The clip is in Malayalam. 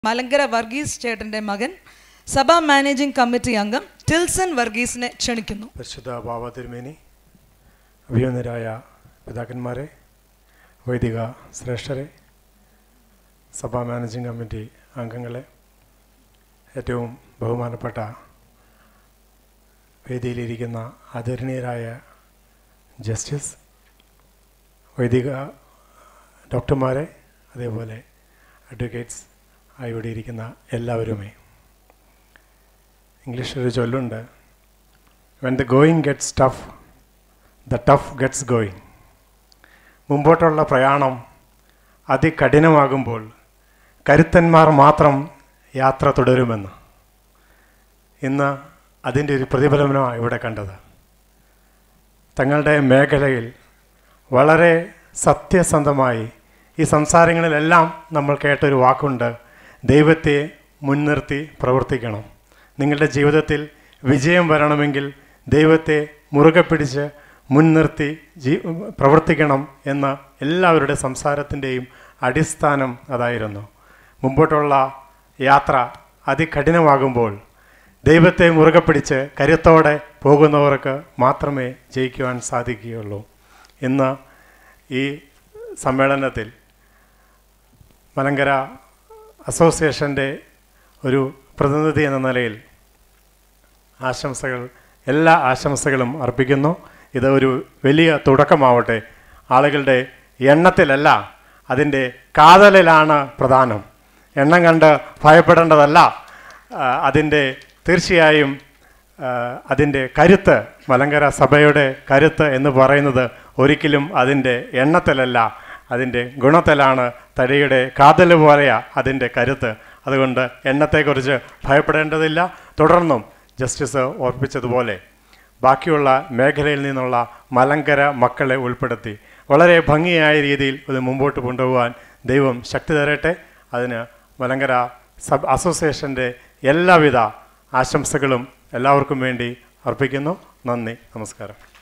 മലങ്കര വർഗീസ് ചേട്ടൻ്റെ മകൻ സഭാ മാനേജിംഗ് കമ്മിറ്റി അംഗം ടിൽസൺ വർഗീസിനെ ക്ഷണിക്കുന്നു പരിശുദ്ധ ബാബ തിരുമേനി അഭിമന്യരായ പിതാക്കന്മാരെ വൈദിക ശ്രേഷ്ഠരെ സഭാ മാനേജിംഗ് കമ്മിറ്റി അംഗങ്ങളെ ഏറ്റവും ബഹുമാനപ്പെട്ട വേദിയിലിരിക്കുന്ന ആദരണീയരായ ജസ്റ്റിസ് വൈദിക ഡോക്ടർമാരെ അതേപോലെ അഡ്വക്കേറ്റ്സ് ഇവിടെ ഇരിക്കുന്ന എല്ലാവരുമേ ഇംഗ്ലീഷിൽ ഒരു ചൊല്ലുണ്ട് when the going gets tough the tough gets going മുമ്പോട്ടുള്ള പ്രയാണം അതികഠിനമാകുമ്പോൾ കരുത്തന്മാർ മാത്രം യാത്ര തുടരുമെന്ന് ഇന്ന് അതിൻ്റെ ഒരു പ്രതിഫലനമാണ് ഇവിടെ കണ്ടത് തങ്ങളുടെ മേഖലയിൽ വളരെ സത്യസന്ധമായി ഈ സംസാരങ്ങളിലെല്ലാം നമ്മൾ കേട്ടൊരു വാക്കുണ്ട് ദൈവത്തെ മുൻനിർത്തി പ്രവർത്തിക്കണം നിങ്ങളുടെ ജീവിതത്തിൽ വിജയം വരണമെങ്കിൽ ദൈവത്തെ മുറുകെ പിടിച്ച് മുൻനിർത്തി ജീ പ്രവർത്തിക്കണം എന്ന എല്ലാവരുടെ സംസാരത്തിൻ്റെയും അടിസ്ഥാനം അതായിരുന്നു മുമ്പോട്ടുള്ള യാത്ര അതികഠിനമാകുമ്പോൾ ദൈവത്തെ മുറുകെ പിടിച്ച് കരുത്തോടെ പോകുന്നവർക്ക് മാത്രമേ ജയിക്കുവാൻ സാധിക്കുകയുള്ളൂ ഇന്ന് ഈ സമ്മേളനത്തിൽ മലങ്കര അസോസിയേഷൻ്റെ ഒരു പ്രതിനിധി എന്ന നിലയിൽ ആശംസകൾ എല്ലാ ആശംസകളും അർപ്പിക്കുന്നു ഇത് ഒരു വലിയ തുടക്കമാവട്ടെ ആളുകളുടെ എണ്ണത്തിലല്ല അതിൻ്റെ കാതലിലാണ് പ്രധാനം എണ്ണം കണ്ട് ഭയപ്പെടേണ്ടതല്ല ആ, അതിൻ്റെ തീർച്ചയായും ആ, അതിൻ്റെ കരുത്ത് മലങ്കര സഭയുടെ കരുത്ത് എന്ന് പറയുന്നത് ഒരിക്കലും അതിൻ്റെ എണ്ണത്തിലല്ല അതിൻ്റെ ഗുണത്തിലാണ് തടിയുടെ കാതൽ പോലെയാ അതിൻ്റെ കരുത്ത് അതുകൊണ്ട് എണ്ണത്തെക്കുറിച്ച് ഭയപ്പെടേണ്ടതില്ല തുടർന്നും ജസ്റ്റിസ് ഓർപ്പിച്ചതുപോലെ ബാക്കിയുള്ള മേഖലയിൽ നിന്നുള്ള മലങ്കര മക്കളെ ഉൾപ്പെടുത്തി വളരെ ഭംഗിയായ രീതിയിൽ ഇത് മുമ്പോട്ട് കൊണ്ടുപോകാൻ ദൈവം ശക്തി തരട്ടെ അതിന് മലങ്കര സബ് അസോസിയേഷൻ്റെ എല്ലാവിധ ആശംസകളും എല്ലാവർക്കും വേണ്ടി അർപ്പിക്കുന്നു നന്ദി നമസ്കാരം